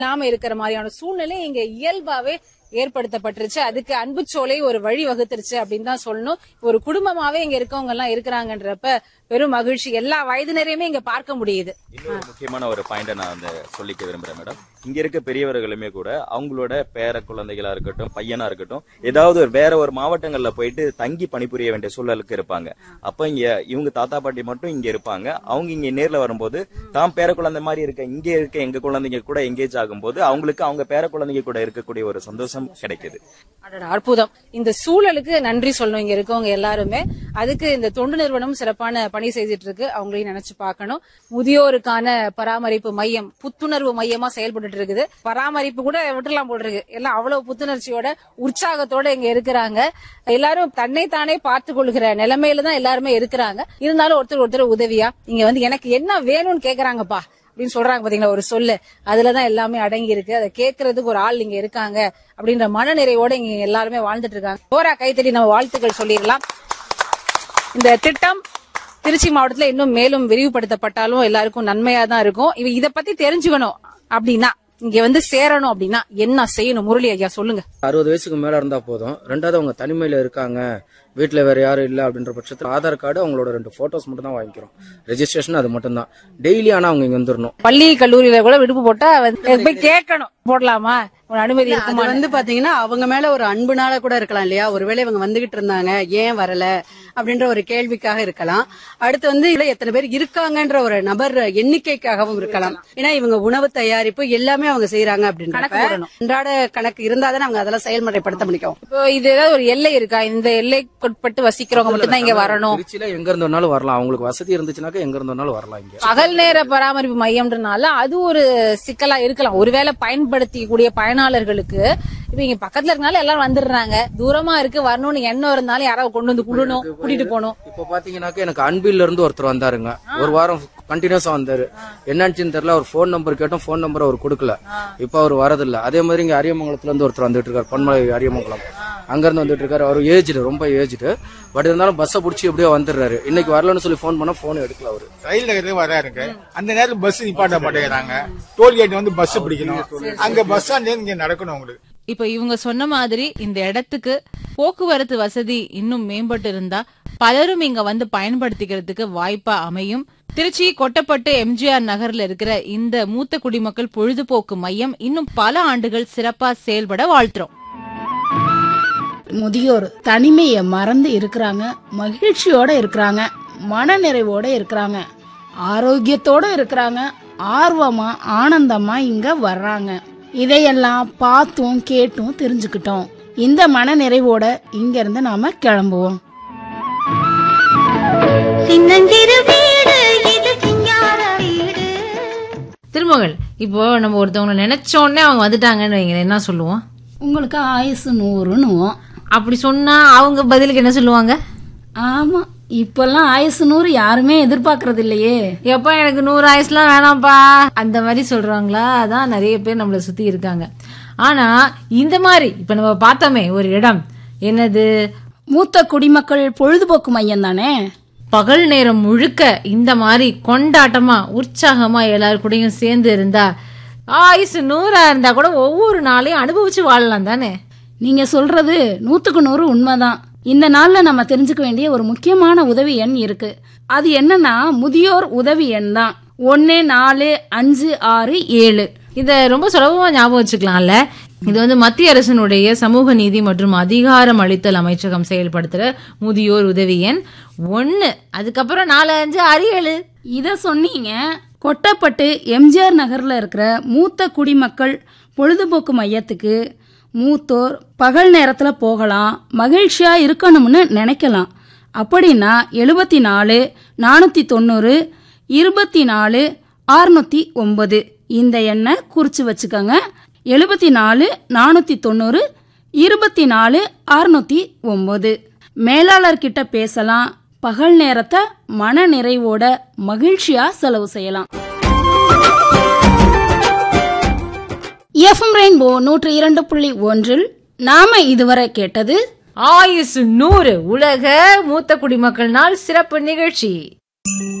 இல்லாம இருக்கிற மாதிரியான சூழ்நிலை இங்க இயல்பாவே ஏற்படுத்தப்பட்டுருச்சு அதுக்கு அன்புச்சோலை ஒரு வழி வகுத்துருச்சு அப்படின்னு தான் சொல்லணும் ஒரு குடும்பமாவே இங்க இருக்கவங்க எல்லாம் இருக்கிறாங்கன்றப்ப பெரும் மகிழ்ச்சி எல்லா வயதினரையுமே இங்க பார்க்க முடியுது இன்னொரு முக்கியமான ஒரு பாயிண்ட நான் வந்து சொல்லிக்க விரும்புறேன் மேடம் இங்க இருக்க பெரியவர்களுமே கூட அவங்களோட பேர குழந்தைகளா இருக்கட்டும் பையனா இருக்கட்டும் ஏதாவது ஒரு வேற ஒரு மாவட்டங்கள்ல போயிட்டு தங்கி பணிபுரிய வேண்டிய சூழலுக்கு இருப்பாங்க அப்ப இங்க இவங்க தாத்தா பாட்டி மட்டும் இங்க இருப்பாங்க அவங்க இங்க நேர்ல வரும்போது தாம் பேர குழந்தை மாதிரி இருக்க இங்க இருக்க எங்க குழந்தைங்க கூட எங்கேஜ் ஆகும்போது அவங்களுக்கு அவங்க பேர குழந்தைங்க கூட இருக்கக்கூடிய ஒரு சந்தோஷம் கிடைக்குது அடடா, அற்புதம் இந்த சூழலுக்கு நன்றி சொல்லணும் இங்க இருக்கவங்க எல்லாருமே அதுக்கு இந்த தொண்டு நிறுவனம் சிறப்பான பணி செய்துட்டு இருக்கு அவங்களையும் நினைச்சு பார்க்கணும் முதியோருக்கான பராமரிப்பு மையம் புத்துணர்வு மையமா செயல்பட்டு இருக்குது பராமரிப்பு கூட விட்டுலாம் போட்டிருக்கு எல்லாம் அவ்வளவு புத்துணர்ச்சியோட உற்சாகத்தோட இங்க இருக்கிறாங்க எல்லாரும் தன்னை தானே பார்த்து கொள்கிற நிலைமையில தான் எல்லாருமே இருக்கிறாங்க இருந்தாலும் ஒருத்தர் ஒருத்தர் உதவியா இங்க வந்து எனக்கு என்ன வேணும்னு கேக்குறாங்கப்பா அப்படின்னு சொல்றாங்க பாத்தீங்களா ஒரு சொல்லு அதுலதான் எல்லாமே அடங்கி இருக்கு அதை கேட்கறதுக்கு ஒரு ஆள் இங்க இருக்காங்க அப்படின்ற மன நிறைவோட இங்க எல்லாருமே வாழ்ந்துட்டு இருக்காங்க போரா கைத்தடி நம்ம வாழ்த்துக்கள் சொல்லிடலாம் இந்த திட்டம் திருச்சி மாவட்டத்துல இன்னும் மேலும் விரிவுபடுத்தப்பட்டாலும் எல்லாருக்கும் நன்மையா தான் இருக்கும் இவ இத பத்தி தெரிஞ்சுக்கணும் அப்படின்னா இங்க வந்து சேரணும் அப்படின்னா என்ன செய்யணும் முரளி ஐயா சொல்லுங்க அறுபது வயசுக்கு மேல இருந்தா போதும் ரெண்டாவது அவங்க தனிமையில இருக்காங்க வீட்டுல வேற யாரும் இல்ல அப்படின்ற பட்சத்துல ஆதார் கார்டு அவங்களோட ரெண்டு போட்டோஸ் மட்டும் தான் வாங்கிக்கிறோம் ரெஜிஸ்ட்ரேஷன் அது மட்டும் தான் டெய்லி ஆனா அவங்க இங்க வந்துடணும் பள்ளி கல்லூரியில கூட விடுப்பு போட்டா வந்து போய் கேட்கணும் போடலாமா உன் அனுமதி அது இருக்குமா வந்து பாத்தீங்கன்னா அவங்க மேல ஒரு அன்புனால கூட இருக்கலாம் இல்லையா ஒருவேளை இவங்க வந்துகிட்டு இருந்தாங்க ஏன் வரல அப்படின்ற ஒரு கேள்விக்காக இருக்கலாம் அடுத்து வந்து இதுல எத்தனை பேர் இருக்காங்கன்ற ஒரு நபர் எண்ணிக்கைக்காகவும் இருக்கலாம் ஏன்னா இவங்க உணவு தயாரிப்பு எல்லாமே அவங்க செய்யறாங்க கணக்கு அப்படின்ற போடணும். அன்றாட கணக்கு இருந்தாதான் அவங்க அதெல்லாம் செயல்முறைப்படுத்த முடியும் இப்போ இது ஏதாவது ஒரு எல்லை இருக்கா இந்த எல்லைக்குட்பட்டு வசிக்கிறவங்க மட்டும் தான் இங்க வரணும் திருச்சியில எங்க இருந்து வேணாலும் வரலாம் அவங்களுக்கு வசதி இருந்துச்சுனாக்கா எங்க இருந்து வேணாலும் வரலாம் இங்க பகல் நேர பராமரிப்பு மையம்ன்றனால அது ஒரு சிக்கலா இருக்கலாம் ஒருவேளை பயன்படுத்திக்கூடிய பயனாளர்களுக்கு இப்ப இங்க பக்கத்துல இருக்கனால எல்லாரும் வந்துடுறாங்க தூரமா இருக்கு வரணும்னு எண்ணம் இருந்தாலும் யாராவது கொண்டு வந்து கூடணும் கூட்டிட்டு போகணும் இப்போ பாத்தீங்கன்னாக்க எனக்கு அன்பில்ல இருந்து ஒருத்தர் வந்தாருங்க ஒரு வாரம் கண்டினியூஸா வந்தாரு என்னன்னு தெரியல அவர் ஃபோன் நம்பர் கேட்டோம் ஃபோன் நம்பர் அவர் கொடுக்கல இப்போ அவர் வரதில்ல அதே மாதிரி இங்க அரியமங்கலத்துல இருந்து ஒருத்தர் வந்துட்டு இருக்காரு பொன்மலை அரியமங்கலம் அங்க இருந்து வந்துட்டு இருக்காரு அவர் ஏஜ்டு ரொம்ப ஏஜ்டு பட் இருந்தாலும் பஸ்ஸை பிடிச்சி எப்படியோ வந்துடுறாரு இன்னைக்கு வரலன்னு சொல்லி ஃபோன் பண்ணா ஃபோன் எடுக்கல அவரு ரயில் நகரத்துக்கு வராருங்க அந்த நேரத்துல பஸ் நிப்பாட்ட மாட்டேங்கிறாங்க டோல்கேட் வந்து பஸ் பிடிக்கணும் அங்க பஸ் ஸ்டாண்ட்ல இங்க நடக்கணும் உங்களுக்கு இப்ப இவங்க சொன்ன மாதிரி இந்த இடத்துக்கு போக்குவரத்து வசதி இன்னும் மேம்பட்டு இருந்தா பலரும் இங்க வந்து பயன்படுத்திக்கிறதுக்கு வாய்ப்பா அமையும் திருச்சி கொட்டப்பட்டு எம்ஜிஆர் நகர்ல இருக்கிற இந்த மூத்த குடிமக்கள் பொழுதுபோக்கு மையம் இன்னும் பல ஆண்டுகள் சிறப்பா செயல்பட வாழ்த்துறோம் முதியோர் தனிமையை மறந்து இருக்கிறாங்க மகிழ்ச்சியோட இருக்கிறாங்க மனநிறைவோட இருக்கிறாங்க ஆரோக்கியத்தோட இருக்கிறாங்க ஆர்வமா ஆனந்தமா இங்க வர்றாங்க இதையெல்லாம் பார்த்தும் கேட்டும் தெரிஞ்சுக்கிட்டோம் இந்த மனநிறைவோட இங்க இருந்து நாம கிளம்புவோம் சின்னஞ்சிறு வீடு இது சிங்கார வீடு திருமகள் இப்போ நம்ம ஒருத்தவங்களை நினைச்ச உடனே அவங்க வந்துட்டாங்கன்னு வைங்களேன் என்ன சொல்லுவோம் உங்களுக்கு ஆயுசு நூறுன்னுவோம் அப்படி சொன்னா அவங்க பதிலுக்கு என்ன சொல்லுவாங்க ஆமா இப்பெல்லாம் ஆயுசு நூறு யாருமே எதிர்பார்க்கறது இல்லையே எப்பா எனக்கு நூறு ஆயுசுலாம் வேணாம்ப்பா அந்த மாதிரி சொல்றாங்களா அதான் நிறைய பேர் நம்மளை சுத்தி இருக்காங்க ஆனா இந்த மாதிரி இப்ப நம்ம பார்த்தோமே ஒரு இடம் என்னது மூத்த குடிமக்கள் பொழுதுபோக்கு மையம் தானே பகல் நேரம் முழுக்க இந்த மாதிரி கொண்டாட்டமா உற்சாகமா எல்லாரும் கூடயும் சேர்ந்து இருந்தா ஆயுசு நூறா இருந்தா கூட ஒவ்வொரு நாளையும் அனுபவிச்சு வாழலாம் தானே நீங்க சொல்றது நூத்துக்கு நூறு உண்மைதான் இந்த நாள்ல நம்ம தெரிஞ்சுக்க வேண்டிய ஒரு முக்கியமான உதவி எண் இருக்கு அது என்னன்னா முதியோர் உதவி எண் தான் ஒன்னு நாலு அஞ்சு ஆறு ஏழு இத ரொம்ப சுலபமா ஞாபகம் வச்சுக்கலாம்ல இது வந்து மத்திய அரசினுடைய சமூக நீதி மற்றும் அதிகாரம் அளித்தல் அமைச்சகம் செயல்படுத்துற முதியோர் உதவி எண் ஒன்னு அதுக்கப்புறம் நாலு அஞ்சு ஆறு ஏழு இத சொன்னீங்க கொட்டப்பட்டு எம்ஜிஆர் நகர்ல இருக்கிற மூத்த குடிமக்கள் பொழுதுபோக்கு மையத்துக்கு மூத்தோர் பகல் நேரத்துல போகலாம் மகிழ்ச்சியா இருக்கணும்னு நினைக்கலாம் அப்படின்னா எழுபத்தி நாலு நானூத்தி தொண்ணூறு இருபத்தி நாலு அறுநூத்தி ஒன்பது இந்த எண்ணை குறிச்சு வச்சுக்கோங்க எழுபத்தி நாலு நானூத்தி தொண்ணூறு இருபத்தி நாலு அறுநூத்தி ஒன்பது மேலாளர் கிட்ட பேசலாம் பகல் நேரத்தை மன நிறைவோட மகிழ்ச்சியா செலவு செய்யலாம் எஃப்எம் ரெயின்போ நூற்று இரண்டு புள்ளி ஒன்றில் நாம இதுவரை கேட்டது ஆயுசு நூறு உலக மூத்த குடிமக்கள் நாள் சிறப்பு நிகழ்ச்சி